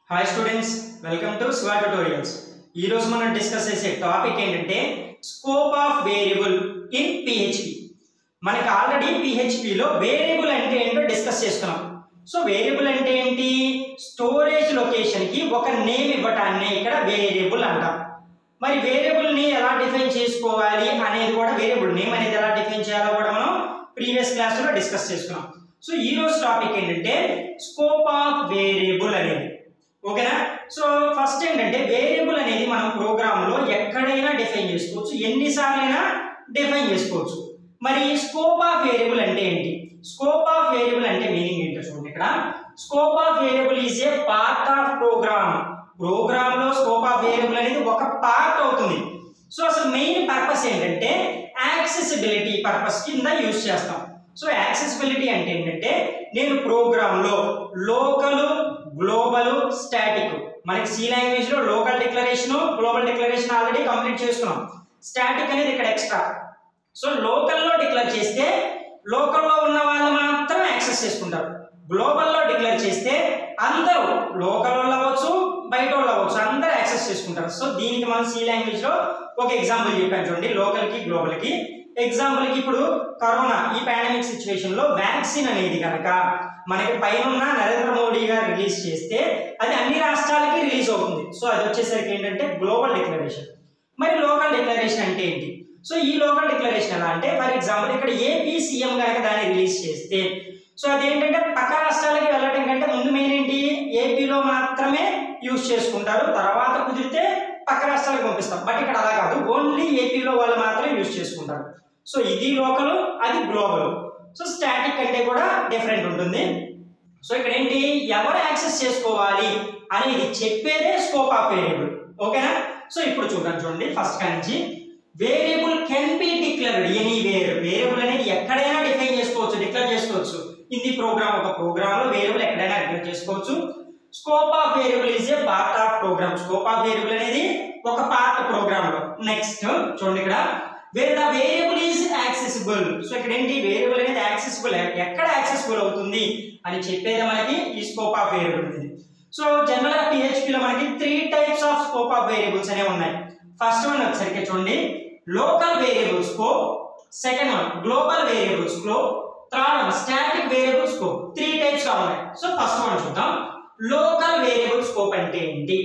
hi students welcome to Swa tutorials ఈ రోజు మనం డిస్కస్ చేసే టాపిక్ ఏంటంటే scope of variable in PHP మనకి ఆల్రెడీ పిహెచ్పిలో వేరియబుల్ అంటే ఏంటో డిస్కస్ చేసుకున్నాం సో వేరియబుల్ అంటే ఏంటి స్టోరేజ్ లొకేషన్ కి ఒక నేమ్ ఇవ్వటాన్ని ఇక్కడ వేరియబుల్ అంటాం మరి వేరియబుల్ ని ఎలా డిఫైన్ చేసుకోవాలి అనేది కూడా వేరియబుల్ నేమ్ అనేది ఎలా డిఫైన్ చేయాలో కూడా మనం ప్రీవియస్ క్లాస్ లో డిస్కస్ చేసుకున్నాం సో ఈ రోజు టాపిక్ ఏంటంటే స్కోప్ ఆఫ్ వేరియబుల్ అనేది ఓకేనా సో ఫస్ట్ ఏంటంటే వేరియబుల్ అనేది మనం ప్రోగ్రామ్ లో ఎక్కడైనా డిఫైన్ చేసుకోవచ్చు ఎన్నిసార్లైనా డిఫైన్ చేసుకోవచ్చు మరి స్కోప్ ఆఫ్ వేరియబుల్ అంటే ఏంటి స్కోప్ ఆఫ్ వేరియబుల్ అంటే మీనింగ్ ఏంటో చూడండి ఇక్కడ scope of variable is a part of program program లో స్కోప్ ఆఫ్ వేరియబుల్ అనేది ఒక పార్ట్ అవుతుంది సో అసలు మెయిన్ పర్పస్ ఏంటంటే యాక్సెసిబిలిటీ పర్పస్ కింద యూజ్ చేస్తాం సో యాక్సెసిబిలిటీ అంటే ఏంటంటే నేను ప్రోగ్రామ్ లో లోకల్ గ్లోబల్ స్టాటిక్ మనకి సి లాంగ్వేజ్ లో local declaration global declaration already complete చేసుకున్నాం స్టాటిక్ అనేది ఇక్కడ ఎక్స్ట్రా సో లోకల్లో డిక్లేర్ చేస్తే లోకల్లో ఉన్న వాళ్ళు మాత్రం యాక్సెస్ చేసుకుంటారు గ్లోబల్లో డిక్లేర్ చేస్తే అందరూ లోకల్ వాళ్ళు అవ్వచ్చు బయట వాళ్ళు అవ్వచ్చు అందరూ యాక్సెస్ చేసుకుంటారు సో దీనికి మనం సి లాంగ్వేజ్ లో ఒక ఎగ్జాంపుల్ చెప్పాను చూడండి లోకల్ కి గ్లోబల్ కి ఎగ్జాంపుల్ కి ఇప్పుడు కరోనా ఈ పాండమిక్ సిచ్యువేషన్ లో వ్యాక్సిన్ అనేది కనుక మనకి పైన నరేంద్ర మోడీ గారు రిలీజ్ చేస్తే అది అన్ని రాష్ట్రాలకి రిలీజ్ అవుతుంది సో అది వచ్చేసరికి ఏంటంటే గ్లోబల్ డిక్లరేషన్ మరి లోకల్ డిక్లరేషన్ అంటే ఏంటి సో ఈ లోకల్ డిక్లరేషన్ ఎలా అంటే ఫర్ ఎగ్జాంపుల్ ఇక్కడ ఏపీ సీఎం కనుక దాన్ని రిలీజ్ చేస్తే సో అదేంటంటే పక్క రాష్ట్రాలకి వెళ్ళటం కంటే ముందు మెయిన్ ఏంటి ఏపీలో మాత్రమే యూజ్ చేసుకుంటారు తర్వాత కుదిరితే పక్క రాష్ట్రాలకు పంపిస్తాం బట్ ఇక్కడ అలా కాదు ఓన్లీ ఏపీలో వాళ్ళు మాత్రమే యూజ్ చేసుకుంటారు సో ఇది లోకల్ అది గ్లోబల్ సో స్టాటిక్ అంటే కూడా డిఫరెంట్ ఉంటుంది సో ఇక్కడ ఏంటి ఎవరు యాక్సెస్ చేసుకోవాలి అనేది చెప్పేదే స్కోప్ ఆఫ్ వేరియబుల్ ఓకేనా సో ఇప్పుడు చూడండి చూడండి ఫస్ట్ నుంచి variable can be declared anywhere variable అనేది ఎక్కడైనా డిఫైన్ చేసుకోవచ్చు డిక్లేర్ చేసుకోవచ్చు ఇది ప్రోగ్రామ్ ఒక ప్రోగ్రామ్ లో వేరియబుల్ ఎక్కడైనా డిక్లేర్ చేసుకోవచ్చు scope of variable is a part of program scope of variable అనేది ఒక పార్ట్ ప్రోగ్రామ్ లో నెక్స్ట్ చూడండి ఇక్కడ where the variable is accessible so ఇక్కడ ఏంటి వేరియబుల్ అనేది యాక్సెసిబుల్ ఎక్కడ యాక్సెసిబుల్ అవుతుంది అని చెప్పేది మనకి ఈ స్కోప్ ఆఫ్ వేరియబుల్ అనేది సో జనరల్ గా PHP లో మనకి three types of scope of variables అనేవి ఉన్నాయి ఫస్ట్ వన్ వచ్చేసరికి చూడండి local variable scope second one global variable scope third one static variable scope three types గా ఉన్నాయి సో ఫస్ట్ వన్ చూద్దాం లోకల్ వేరియబుల్ స్కోప్ అంటే ఏంటి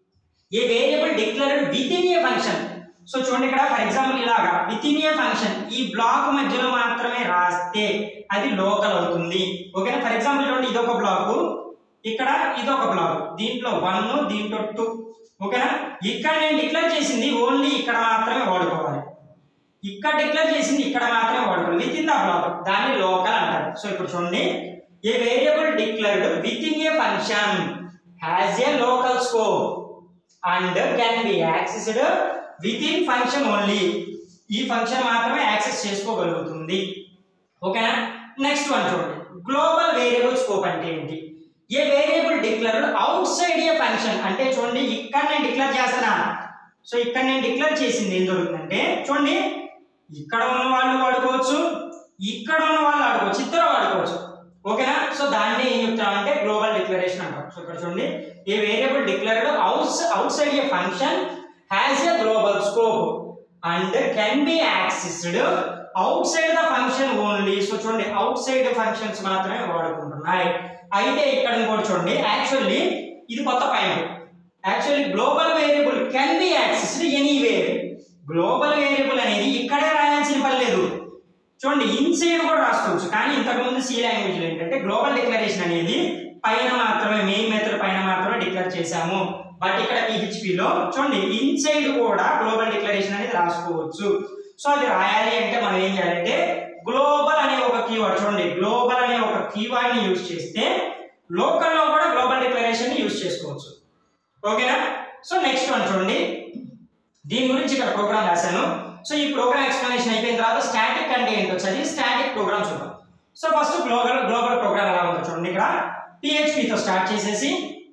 a variable declared within a function so చూడండి ఇక్కడ for example ఇలాగా within a function ఈ black మధ్యలో మాత్రమే రాస్తే అది లోకల్ అవుతుంది ఓకేనా ఫర్ ఎగ్జాంపుల్ చూడండి ఇదొక బ్లాక్ ఇక్కడ ఇదొక బ్లాక్ దీంట్లో వన్ దీంట్లో టూ ఓకేనా ఇక్కడ నేను డిక్లేర్ చేసింది ఓన్లీ ఇక్కడ మాత్రమే వాడుకోవాలి ఇక్కడ డిక్లేర్ చేసింది ఇక్కడ మాత్రమే వాడుకోవాలి విత్ ఇన్ ద బ్లాక్ దాన్ని లోకల్ అంటారు సో ఇప్పుడు చూడండి a variable declared within a function has a local scope and can be accessed within function only ఈ ఫంక్షన్ మాత్రమే యాక్సెస్ చేసుకోగలుగుతుంది ఓకేనా నెక్స్ట్ వన్ చూడండి గ్లోబల్ వేరియబుల్ స్కోప్ అంటే ఏంటి a variable declared outside a function అంటే చూడండి ఇక్కడ నేను డిక్లేర్ చేస్తున్నా సో ఇక్కడ నేను డిక్లేర్ చేసింది ఏం జరుగుతుందంటే చూడండి ఇక్కడ ఉన్న వాళ్ళు వాడుకోవచ్చు ఇక్కడ ఉన్న వాళ్ళు వాడుకోవచ్చు ఇద్దరు వాడుకోవచ్చు ఓకేనా సో దాన్ని ఏం చెప్తామంటే గ్లోబల్ డిక్లరేషన్ అంటాం సో ఇక్కడ చూడండి a variable declared out outside a function has a global scope and can be accessed outside the function only so చూడండి అవుట్ సైడ్ ఫంక్షన్స్ మాత్రమే వాడుకుంటున్నాయి అయితే ఇక్కడ ఇంకోటి చూడండి యాక్చువల్లీ ఇది కొత్త point actually global variable can be accessed anywhere global variable అనేది ఇక్కడే రాయాల్సిన పని లేదు చూడండి ఇన్సైడ్ కూడా రాసుకోవచ్చు కానీ ఇంతకుముందు సి లాంగ్వేజ్ ఏంటంటే గ్లోబల్ డిక్లరేషన్ అనేది పైన మాత్రమే మెయిన్ మెథడ్ పైన మాత్రమే డిక్లేర్ చేశాము బట్ ఇక్కడ PHP లో చూడండి ఇన్సైడ్ కూడా గ్లోబల్ డిక్లరేషన్ అనేది రాసుకోవచ్చు సో అది రాయాలి అంటే మనం ఏం చేయాలంటే గ్లోబల్ అనే ఒక కీవర్డ్ చూడండి గ్లోబల్ అనే ఒక కీవర్డ్ ని యూజ్ చేస్తే లోకల్ లో కూడా గ్లోబల్ డిక్లరేషన్ ని యూజ్ చేసుకోవచ్చు ఓకేనా సో నెక్స్ట్ వన్ చూడండి దీని గురించి ఇక్కడ ప్రోగ్రామ్ రాశాను సో ఈ ప్రోగ్రామ్ ఎక్స్ప్లెనేషన్ అయిపోయిన తర్వాత స్టాటిక్ అంటే ఏంటో చదివి స్టాటిక్ ప్రోగ్రామ్ చూద్దాం so first global global program ఎలా ఉందో చూడండి ఇక్కడ PHP తో స్టార్ట్ చేసేసి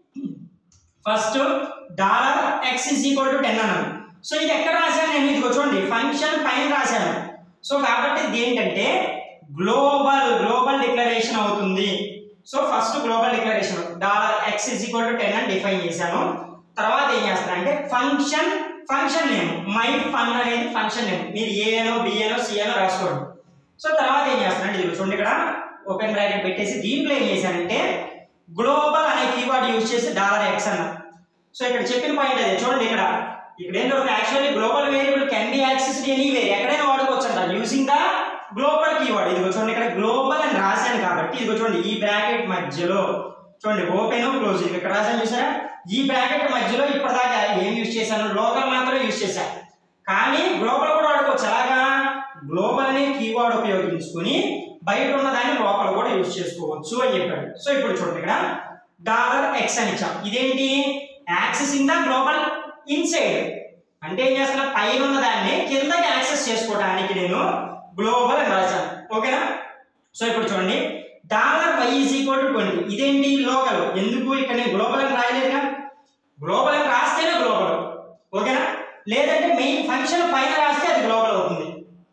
ఫస్ట్ dollar X is equal to ten అన్నాను సో ఇది ఎక్కడ రాశాను నేను ఇదిగో చూడండి ఫంక్షన్ పైన రాశాను సో కాబట్టి ఇది ఏంటంటే గ్లోబల్ గ్లోబల్ డిక్లరేషన్ అవుతుంది so first global declaration dollar X is equal to ten అని డిఫైన్ చేశాను తర్వాత ఏం చేస్తానంటే function function name my fun అనేది ఫంక్షన్ నేమ్ మీరు ఏనో బిఏనో సిఏనో రాసుకోండి సో తర్వాత ఏం చేస్తానంటే ఇది చూడండి ఇక్కడ ఓపెన్ బ్రాకెట్ పెట్టేసి దీంట్లో ఏం చేశానంటే గ్లోబల్ అనే కీవర్డ్ యూజ్ చేసి డాలర్ ఎక్స్ అన్న సో ఇక్కడ చెప్పిన పాయింట్ అదే చూడండి ఇక్కడ ఇక్కడ ఏంటో actually global variable can be access anywhere ఎక్కడైనా వాడుకోవచ్చు అంట యూజింగ్ ద గ్లోబల్ కీవర్డ్ ఇదిగో చూడండి ఇక్కడ గ్లోబల్ అని రాశాను కాబట్టి ఇదిగో చూడండి ఈ బ్రాకెట్ మధ్యలో చూడండి ఓపెన్ క్లోజ్ ఇక్కడ రాశాను చూసారా ఈ బ్రాకెట్ మధ్యలో ఇప్పటిదాకా ఏం యూజ్ చేశాను లోకల్ మాత్రమే యూజ్ చేశాను కానీ గ్లోబల్ కూడా వాడుకోవచ్చు అలాగా గ్లోబల్ అనే కీవర్డ్ ఉపయోగించుకొని బయట ఉన్న దాన్ని లోపల కూడా యూజ్ చేసుకోవచ్చు అని చెప్పాడు సో ఇప్పుడు చూడండి ఇక్కడ డాలర్ ఎక్స్ అని ఇచ్చాం ఇదేంటి access in the global inside అంటే ఏం చేస్తున్నా పైన ఉన్న దాన్ని కిందకి యాక్సెస్ చేసుకోవడానికి నేను గ్లోబల్ అని రాశాను ఓకేనా సో ఇప్పుడు చూడండి dollar Y is equal to twenty ఇదేంటి లోకల్ ఎందుకు ఇక్కడ నేను గ్లోబల్ అని రాయలేదుగా గ్లోబల్ అని రాస్తేనే గ్లోబల్ ఓకేనా లేదంటే మెయిన్ ఫంక్షన్ పైన రాస్తే అది గ్లోబల్ అవుతుంది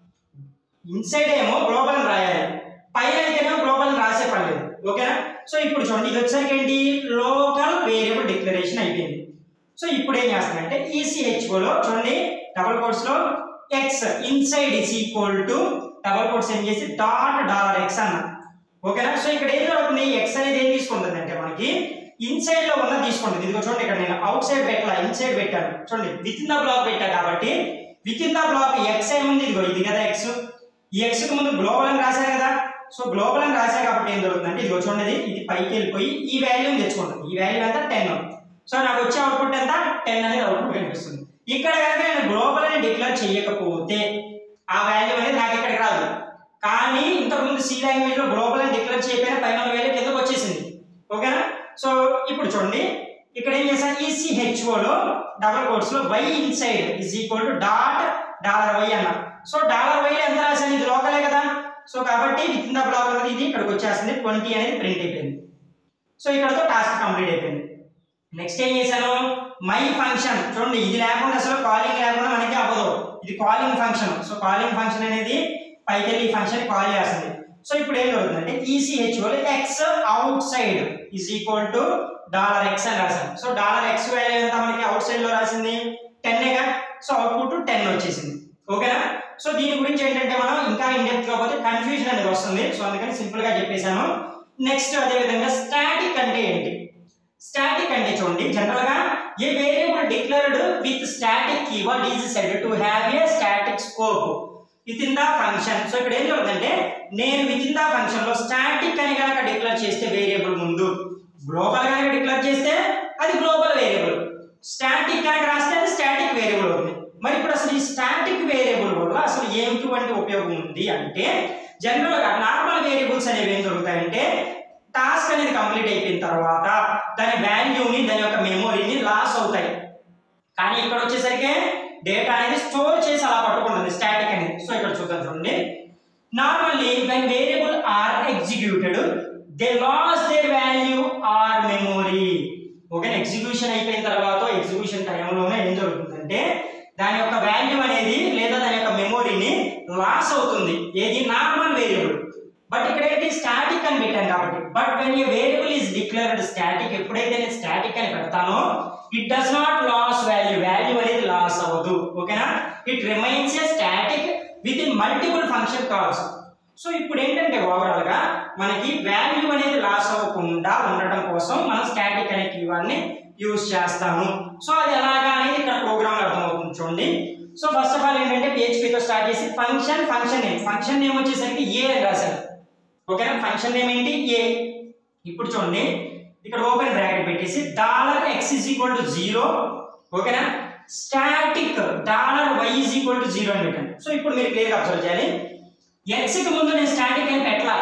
ఇన్సైడ్ ఏమో గ్లోబల్ అని రాయాలి పైన అయితేనేమో గ్లోబల్ అని రాసే పని లేదు ఓకేనా సో ఇప్పుడు చూడండి ఇది వచ్చేసరికి ఏంటి లోకల్ వేరియబుల్ డిక్లరేషన్ అయిపోయింది సో ఇప్పుడు ఏం చేస్తానంటే ఈసీహెచ్ఓలో చూడండి డబుల్ కోట్స్ లో X inside is equal to double quotes ఏం చేసి డాట్ డాలర్ ఎక్స్ అన్న ఓకేనా సో ఇక్కడ ఏం జరుగుతుంది ఎక్స్ అనేది ఏం తీసుకుంటుంది అంటే మనకి ఇన్సైడ్ లో ఉన్న తీసుకుంటుంది ఇదిగో చూడండి ఇక్కడ నేను అవుట్ సైడ్ పెట్టాల ఇన్సైడ్ పెట్టాను చూడండి విత్ ఇన్ ద బ్లాక్ పెట్టా కాబట్టి within the block X ఏముంది ఇదిగో ఇది కదా ఎక్స్ ఈ ఎక్స్ కి ముందు గ్లోబల్ అని రాశాను కదా సో గ్లోబల్ అని రాశా కాబట్టి ఏం జరుగుతుందంటే ఇదిగో చూడండి ఇది పైకి వెళ్ళిపోయి ఈ వాల్యూని తెచ్చుకుంటుంది ఈ వాల్యూ ఎంత టెన్ సో నాకు వచ్చే అవుట్పుట్ ఎంత టెన్ అనేది అవుట్పుట్ కనిపిస్తుంది ఇక్కడ కనుక నేను గ్లోబల్ అని డిక్లేర్ చేయకపోతే ఆ వాల్యూ అనేది నాకు ఇక్కడికి రాదు కానీ ఇంతకుముందు సి లాంగ్వేజ్ లో గ్లోబల్ అని డిక్లేర్ చేయకపోయినా పైన వాల్యూ కిందకు వచ్చేసింది ఓకేనా సో ఇప్పుడు చూడండి ఇక్కడ ఏం చేశాను ఈసీహెచ్ఓ లో డబల్ కోట్స్ లో Y inside is equal to dot dollar Y అన్న సో డాలర్ వై ఎంత రాశాను ఇది లోకలే కదా సో కాబట్టి విత్ ఇన్ ద బ్లాక్ అనేది ఇది ఇక్కడికి వచ్చేస్తుంది ట్వంటీ అనేది ప్రింట్ అయిపోయింది సో ఇక్కడతో టాస్క్ కంప్లీట్ అయిపోయింది నెక్స్ట్ ఏం చేశాను మై ఫంక్షన్ చూడండి ఇది లేకుండా అసలు కాలింగ్ లేకుండా మనకి అవ్వదు ఇది calling function so calling function అనేది పైకి వెళ్ళి ఈ ఫంక్షన్ కాల్ చేస్తుంది సో ఇప్పుడు ఏం జరుగుతుందంటే E C H O X outside is equal to dollar X అని రాశాను సో డాలర్ ఎక్స్ వాల్యూ ఎంత మనకి అవుట్ సైడ్ లో రాసింది టెన్ గా సో అవుట్పుట్ టెన్ వచ్చేసింది ఓకేనా సో దీని గురించి ఏంటంటే మనం ఇంకా ఇండెప్త్ గా పోతే కన్ఫ్యూజన్ అనేది వస్తుంది సో అందుకని సింపుల్ గా చెప్పేశాను నెక్స్ట్ అదే విధంగా స్టాటిక్ అంటే ఏంటి స్టాటిక్ అంటే చూడండి జనరల్ గా a variable declared with static keyword is said to have a static scope within the function so ఇక్కడ ఏం జరుగుతుందంటే నేను విత్ ఇన్ ద ఫంక్షన్ లో స్టాటిక్ అని కనుక డిక్లేర్ చేస్తే వేరియబుల్ ముందు గ్లోబల్ కనుక డిక్లేర్ చేస్తే అది గ్లోబల్ వేరియబుల్ స్టాటిక్ కనుక రాస్తే అది స్టాటిక్ వేరియబుల్ అవుతుంది మరి ఇప్పుడు అసలు ఈ స్టాటిక్ వేరియబుల్ వల్ల అసలు ఏమిటువంటి ఉపయోగం ఉంది అంటే జనరల్ గా నార్మల్ వేరియబుల్స్ అనేవి ఏం జరుగుతాయంటే టాస్క్ అనేది కంప్లీట్ అయిపోయిన తర్వాత దాని వాల్యూని దాని యొక్క మెమొరీని లాస్ అవుతాయి కానీ ఇక్కడ వచ్చేసరికి డేటా అనేది స్టోర్ చేసి అలా పట్టుకుంటుంది స్టాటిక్ అనేది సో ఇక్కడ చూద్దాం చూడండి normally when variable are executed they loss they value are memory okay execution అయిపోయిన తర్వాత ఎగ్జిక్యూషన్ టైంలోనే ఏం జరుగుతుందంటే దాని యొక్క వాల్యూ అనేది లేదా దాని యొక్క మెమొరీని లాస్ అవుతుంది ఏది నార్మల్ వేరియబుల్ బట్ ఇక్కడ ఏంటి స్టాటిక్ అని పెట్టాను కాబట్టి but when a variable is declared static ఎప్పుడైతే నేను స్టాటిక్ అని పెడతానో it does not loss value value అనేది లాస్ అవ్వదు ఓకేనా it remains a static within multiple function calls so ఇప్పుడు ఏంటంటే ఓవరాల్ గా మనకి వాల్యూ అనేది లాస్ అవ్వకుండా ఉండటం కోసం మనం స్టాటిక్ అనే కీవర్డ్ ని యూజ్ చేస్తాము సో అది ఎలాగా అనేది ఇక్కడ ప్రోగ్రామ్ అర్థమవుతుంది చూడండి సో ఫస్ట్ ఆఫ్ ఆల్ ఏంటంటే PHP తో స్టార్ట్ చేసి function function name function name వచ్చేసరికి ఏ అని రాశాను ఓకేనా ఫంక్షన్ నేమ్ ఏంటి ఏ ఇప్పుడు చూడండి ఇక్కడ ఓపెన్ బ్రాకెట్ పెట్టేసి dollar X is equal to zero ఓకేనా static dollar Y is equal to zero అని పెట్టాను సో ఇప్పుడు మీరు క్లియర్గా అబ్జర్వ్ చేయాలి ఎక్స్ కి ముందు నేను స్టాటిక్ అని పెట్టలా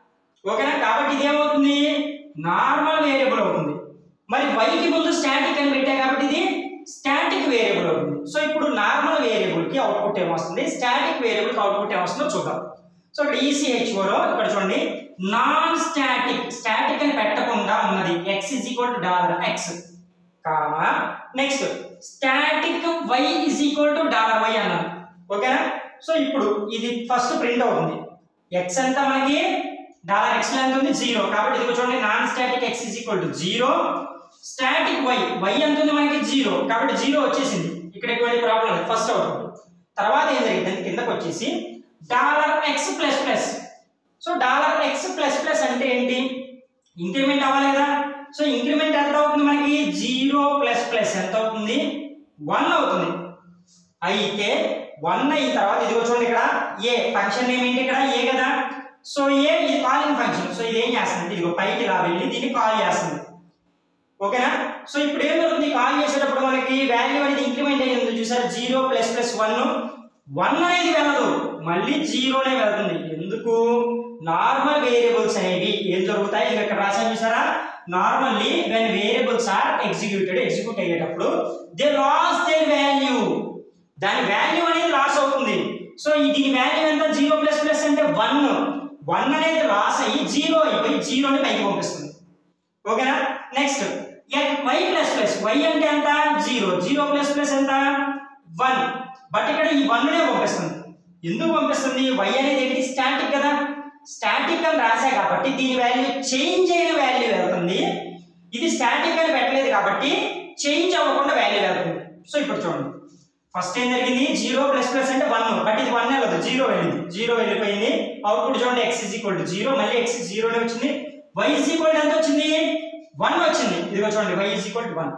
ఓకేనా కాబట్టి ఇది ఏమవుతుంది నార్మల్ వేరియబుల్ అవుతుంది మరి y కి ముందు స్టాటిక్ అని పెట్టా కాబట్టి ఇది స్టాటిక్ వేరియబుల్ అవుతుంది సో ఇప్పుడు నార్మల్ వేరియబుల్ కి అవుట్పుట్ ఏమొస్తుంది స్టాటిక్ వేరియబుల్ కి అవుట్పుట్ ఏమొస్తుందో చూద్దాం సో ఇక్కడ ECHO లో ఇక్కడ చూడండి నాన్ స్టాటిక్ స్టాటిక్ అని పెట్టకుండా ఉన్నది x is equal to dollar X comma next static y is equal to dollar Y అన్నాను ఓకేనా సో ఇప్పుడు ఇది ఫస్ట్ ప్రింట్ అవుతుంది x ఎంత మనకి డాలర్ ఎక్స్ ఎంత ఉంది జీరో కాబట్టి ఇది చూడండి non static x is equal to zero static y y ఎంత ఉంది మనకి జీరో కాబట్టి జీరో వచ్చేసింది ఇక్కడ ఎటువంటి ప్రాబ్లం లేదు ఫస్ట్ అవుతుంది తర్వాత ఏం జరిగింది కిందకు వచ్చేసి dollar x plus plus so dollar x plus plus అంటే ఏంటి ఇంక్రిమెంట్ అవ్వాలి కదా సో ఇంక్రిమెంట్ ఎంత అవుతుంది మనకి జీరో ప్లస్ ప్లస్ ఎంత అవుతుంది వన్ అవుతుంది అయితే వన్ అయిన తర్వాత ఇదిగో చూడండి ఇక్కడ ఏ ఫంక్షన్ నేమ్ ఏంటి ఇక్కడ ఏ కదా సో ఏ ఇది కాలింగ్ ఫంక్షన్ సో ఇది ఏం చేస్తుంది ఇదిగో పైకి ఇలా వెళ్ళి దీన్ని కాల్ చేస్తుంది ఓకేనా సో ఇప్పుడు ఏం జరుగుతుంది కాల్ చేసేటప్పుడు మనకి వాల్యూ అనేది ఇంక్రిమెంట్ అయ్యింది చూసారు zero plus plus one one అనేది వెళ్ళదు మళ్ళీ జీరోనే వెళ్తుంది ఎందుకు నార్మల్ వేరియబుల్స్ అనేవి ఏం జరుగుతాయి ఇంకా ఇక్కడ రాసాను చూసారా normally when variables are executed execute అయ్యేటప్పుడు దే లాస్ దే వాల్యూ దాని వాల్యూ అనేది లాస్ అవుతుంది సో ఈ దీని వాల్యూ ఎంత జీరో ప్లస్ ప్లస్ అంటే వన్ వన్ అనేది లాస్ అయ్యి జీరో అయిపోయి జీరోని పైకి పంపిస్తుంది ఓకేనా next y plus plus y అంటే ఎంత జీరో జీరో ప్లస్ ప్లస్ ఎంత వన్ బట్ ఇక్కడ ఈ వన్ నే పంపిస్తుంది ఎందుకు పంపిస్తుంది వై అనేది ఏంటి స్టాటిక్ కదా స్టాటిక్ అని రాసా కాబట్టి దీని వాల్యూ చేంజ్ అయిన వాల్యూ వెళ్తుంది ఇది స్టాటిక్ అని పెట్టలేదు కాబట్టి చేంజ్ అవ్వకుండా వాల్యూ వెళ్తుంది సో ఇప్పుడు చూడండి ఫస్ట్ ఏం జరిగింది జీరో ప్లస్ ప్లస్ అంటే వన్ బట్ ఇది వన్ వెళ్ళదు జీరో వెళ్ళింది జీరో వెళ్ళిపోయింది అవుట్పుట్ చూడండి x is equal to zero మళ్ళీ ఎక్స్ జీరోనే వచ్చింది వై ఇస్ ఈక్వల్ ఎంత వచ్చింది వన్ వచ్చింది ఇదిగో చూడండి y is equal to one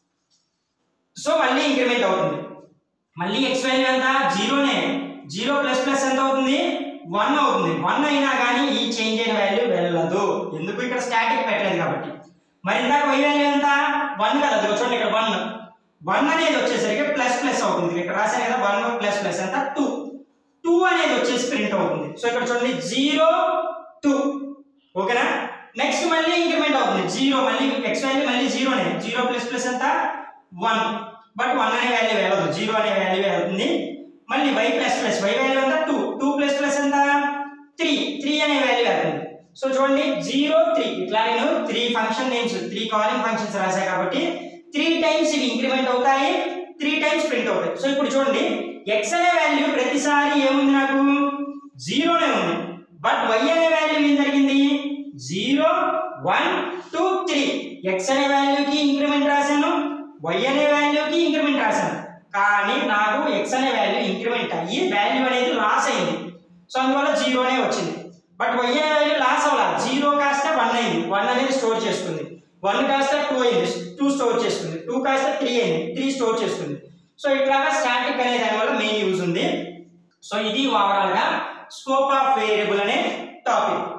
so మళ్ళీ ఇంక్రిమెంట్ అవుతుంది మళ్ళీ ఎక్స్ వాల్యూ ఎంత జీరోనే జీరో ప్లస్ ప్లస్ ఎంత అవుతుంది వన్ అవుతుంది వన్ అయినా కానీ ఈ చేంజ్ అయిన వాల్యూ వెళ్ళదు ఎందుకు ఇక్కడ స్టాటిక్ పెట్టలేదు కాబట్టి మరి ఇందాక వై వాల్యూ ఎంత వన్ కదా ఇదిగో చూడండి ఇక్కడ వన్ వన్ అనేది వచ్చేసరికి ప్లస్ ప్లస్ అవుతుంది ఇక్కడ రాశాను కదా వన్ ప్లస్ ప్లస్ ఎంత టూ టూ అనేది వచ్చేసి ప్రింట్ అవుతుంది సో ఇక్కడ చూడండి జీరో టూ ఓకేనా నెక్స్ట్ మళ్ళీ ఇంక్రిమెంట్ అవుతుంది జీరో మళ్ళీ ఎక్స్ వాల్యూ మళ్ళీ జీరోనే జీరో ప్లస్ ప్లస్ ఎంత వన్ బట్ వన్ అనే వాల్యూ వెళ్ళదు జీరో అనే వాల్యూ వెళ్తుంది మళ్ళీ y plus plus y value ఎంత టూ టూ ప్లస్ ప్లస్ ఎంత త్రీ త్రీ అనే వాల్యూ వెళ్తుంది సో చూడండి జీరో త్రీ ఇట్లా నేను three function names three calling functions రాశా కాబట్టి త్రీ టైమ్స్ ఇవి ఇంక్రిమెంట్ అవుతాయి త్రీ టైమ్స్ ప్రింట్ అవుతాయి సో ఇప్పుడు చూడండి ఎక్స్ అనే వాల్యూ ప్రతిసారి ఏముంది నాకు జీరోనే ఉంది బట్ వై అనే వాల్యూ ఏం జరిగింది zero one two three x అనే వాల్యూకి ఇంక్రిమెంట్ రాశాను వై అనే వాల్యూకి ఇంక్రిమెంట్ రాశాను కానీ నాకు ఎక్స్ అనే వాల్యూ ఇంక్రిమెంట్ అయ్యి వాల్యూ అనేది లాస్ అయింది సో అందువల్ల జీరోనే వచ్చింది బట్ వై అనే వాల్యూ లాస్ అవ్వాలి జీరో కాస్త వన్ అయింది వన్ అనేది స్టోర్ చేసుకుంది వన్ కాస్త టూ అయింది టూ స్టోర్ చేసుకుంది టూ కాస్త త్రీ అయింది త్రీ స్టోర్ చేసుకుంది సో ఇట్లాగా స్టాటిక్ అనే దాని వల్ల మెయిన్ యూజ్ ఉంది సో ఇది ఓవరాల్ గా స్కోప్ ఆఫ్ వేరియబుల్ అనే టాపిక్